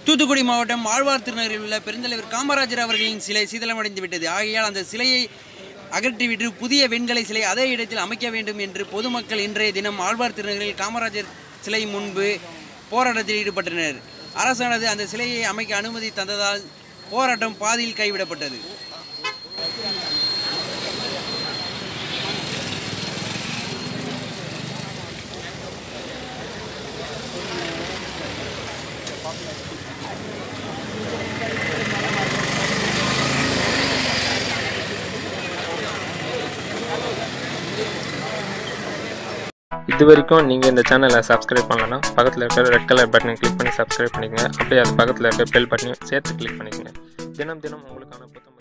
தூத்துக்குடி மாவட்டம் ஆழ்வார் திருநகரில் உள்ள பெருந்தலைவர் காமராஜர் அவர்களின் சிலை சீதளமடைந்து விட்டது ஆகையால் அந்த சிலையை அகற்றிவிட்டு புதிய வெண்கலை சிலை அதே இடத்தில் அமைக்க வேண்டும் என்று பொதுமக்கள் இன்றைய தினம் ஆழ்வார் திருநகரில் காமராஜர் சிலை முன்பு போராட்டத்தில் ஈடுபட்டனர் அரசானது அந்த சிலையை அமைக்க அனுமதி தந்ததால் போராட்டம் பாதியில் கைவிடப்பட்டது இது வரைக்கும் நீங்கள் இந்த சேனலை சப்ஸ்கிரைப் பண்ணலன்னா பக்கத்தில் இருக்கிற ரெட் கலர் பட்டனை கிளிக் பண்ணி சப்ஸ்கிரைப் பண்ணிக்கங்க அப்படியே அது பக்கத்தில் இருக்கிற பெல் பட்டனையும் சேர்த்து கிளிக் பண்ணிக்கங்க தினம் தினம் உங்களுக்கான புத்தம்